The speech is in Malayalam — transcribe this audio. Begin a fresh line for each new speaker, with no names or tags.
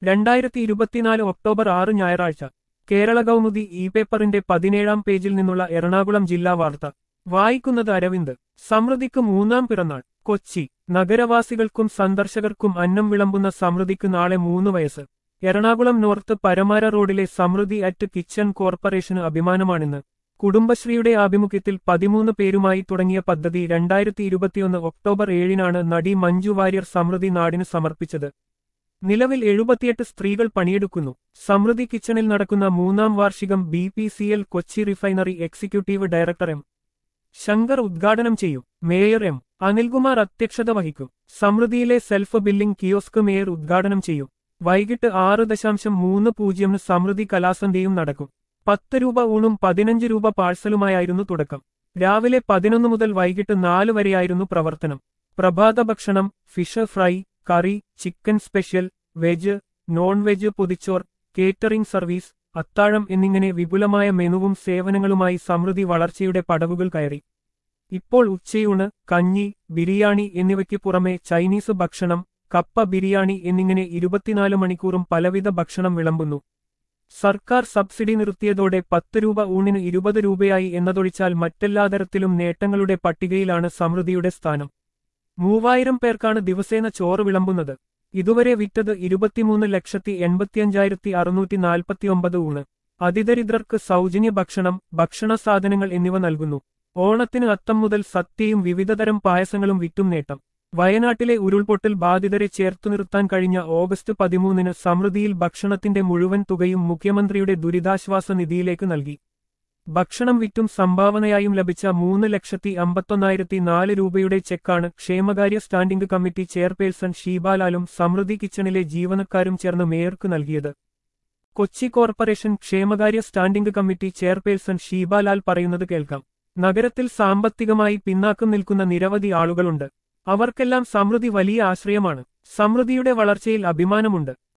രണ്ടായിരത്തി ഇരുപത്തിനാല് ഒക്ടോബർ ആറ് ഞായറാഴ്ച കേരള കൗമുദി ഇ പേപ്പറിന്റെ പതിനേഴാം പേജിൽ നിന്നുള്ള എറണാകുളം ജില്ലാ വാർത്ത വായിക്കുന്നത് അരവിന്ദ് സമൃദ്ധിക്ക് മൂന്നാം പിറന്നാൾ കൊച്ചി നഗരവാസികൾക്കും സന്ദർശകർക്കും അന്നം വിളമ്പുന്ന സമൃദ്ധിക്ക് നാളെ മൂന്ന് വയസ്സ് എറണാകുളം നോർത്ത് പരമാര റോഡിലെ സമൃദ്ധി അറ്റ് കിച്ചൺ കോർപ്പറേഷന് അഭിമാനമാണിന്ന് കുടുംബശ്രീയുടെ ആഭിമുഖ്യത്തിൽ പതിമൂന്ന് പേരുമായി തുടങ്ങിയ പദ്ധതി രണ്ടായിരത്തി ഇരുപത്തിയൊന്ന് ഒക്ടോബർ ഏഴിനാണ് നടി മഞ്ജു വാര്യർ സമൃദ്ധി നാടിന് സമർപ്പിച്ചത് നിലവിൽ എഴുപത്തിയെട്ട് സ്ത്രീകൾ പണിയെടുക്കുന്നു സമൃദ്ധി കിച്ചണിൽ നടക്കുന്ന മൂന്നാം വാർഷികം B P C L Kochi refinery executive director M Shankar ഉദ്ഘാടനം ചെയ്യും മേയർ എം അനിൽകുമാർ അധ്യക്ഷത വഹിക്കും സമൃദ്ധിയിലെ സെൽഫ് ബില്ലിംഗ് കിയോസ്ക് മേയർ ഉദ്ഘാടനം ചെയ്യും വൈകിട്ട് ആറ് ദശാംശം മൂന്ന് പൂജ്യമിന് സമൃദ്ധി കലാസന്ധ്യയും നടക്കും പത്ത് രൂപ ഊണും പതിനഞ്ച് രൂപ പാഴ്സലുമായായിരുന്നു തുടക്കം രാവിലെ പതിനൊന്ന് മുതൽ വൈകിട്ട് നാല് വരെയായിരുന്നു പ്രവർത്തനം പ്രഭാത ഭക്ഷണം fish fry curry chicken special veg non veg പൊതിച്ചോർ കേറ്ററിംഗ് സർവീസ് അത്താഴം എന്നിങ്ങനെ വിപുലമായ മെനുവും സേവനങ്ങളുമായി സമൃദ്ധി വളർച്ചയുടെ പടവുകൾ കയറി ഇപ്പോൾ ഉച്ചയൂണ് കഞ്ഞി ബിരിയാണി എന്നിവയ്ക്ക് പുറമെ ചൈനീസ് ഭക്ഷണം കപ്പ ബിരിയാണി എന്നിങ്ങനെ ഇരുപത്തിനാല് മണിക്കൂറും പലവിധ ഭക്ഷണം വിളമ്പുന്നു സർക്കാർ സബ്സിഡി നിർത്തിയതോടെ പത്ത് രൂപ ഊണിന് ഇരുപത് രൂപയായി എന്നതൊഴിച്ചാൽ മറ്റെല്ലാ തരത്തിലും നേട്ടങ്ങളുടെ പട്ടികയിലാണ് സമൃദ്ധിയുടെ സ്ഥാനം മൂവായിരം പേർക്കാണ് ദിവസേന ചോറ് വിളമ്പുന്നത് ഇതുവരെ വിറ്റത് ഇരുപത്തിമൂന്ന് ലക്ഷത്തി എൺപത്തിയഞ്ചായിരത്തി അറുന്നൂറ്റി നാൽപ്പത്തിയൊമ്പത് ഊണ് അതിദരിദ്രർക്ക് സൗജന്യ ഭക്ഷണം ഭക്ഷണ സാധനങ്ങൾ എന്നിവ നൽകുന്നു ഓണത്തിന് അത്തം മുതൽ സത്യയും വിവിധതരം പായസങ്ങളും വിറ്റും നേട്ടം വയനാട്ടിലെ ഉരുൾപൊട്ടൽ ബാധിതരെ ചേർത്തു നിർത്താൻ കഴിഞ്ഞ ഓഗസ്റ്റ് പതിമൂന്നിന് സമൃദ്ധിയിൽ ഭക്ഷണത്തിന്റെ മുഴുവൻ തുകയും മുഖ്യമന്ത്രിയുടെ ദുരിതാശ്വാസ നിധിയിലേക്ക് നൽകി ഭക്ഷണം വിറ്റും സംഭാവനയായും ലഭിച്ച മൂന്ന് ലക്ഷത്തി അമ്പത്തൊന്നായിരത്തി നാല് രൂപയുടെ ചെക്കാണ് ക്ഷേമകാര്യ സ്റ്റാൻഡിംഗ് കമ്മിറ്റി ചെയർപേഴ്സൺ ഷീബാലാലും സമൃദ്ധി കിച്ചണിലെ ജീവനക്കാരും ചേർന്ന് മേയർക്ക് നൽകിയത് കൊച്ചി കോർപ്പറേഷൻ ക്ഷേമകാര്യ സ്റ്റാൻഡിംഗ് കമ്മിറ്റി ചെയർപേഴ്സൺ ഷീബാലാൽ പറയുന്നത് കേൾക്കാം നഗരത്തിൽ സാമ്പത്തികമായി പിന്നാക്കം നിൽക്കുന്ന നിരവധി ആളുകളുണ്ട് അവർക്കെല്ലാം സമൃദ്ധി വലിയ ആശ്രയമാണ് സമൃദ്ധിയുടെ വളർച്ചയിൽ അഭിമാനമുണ്ട്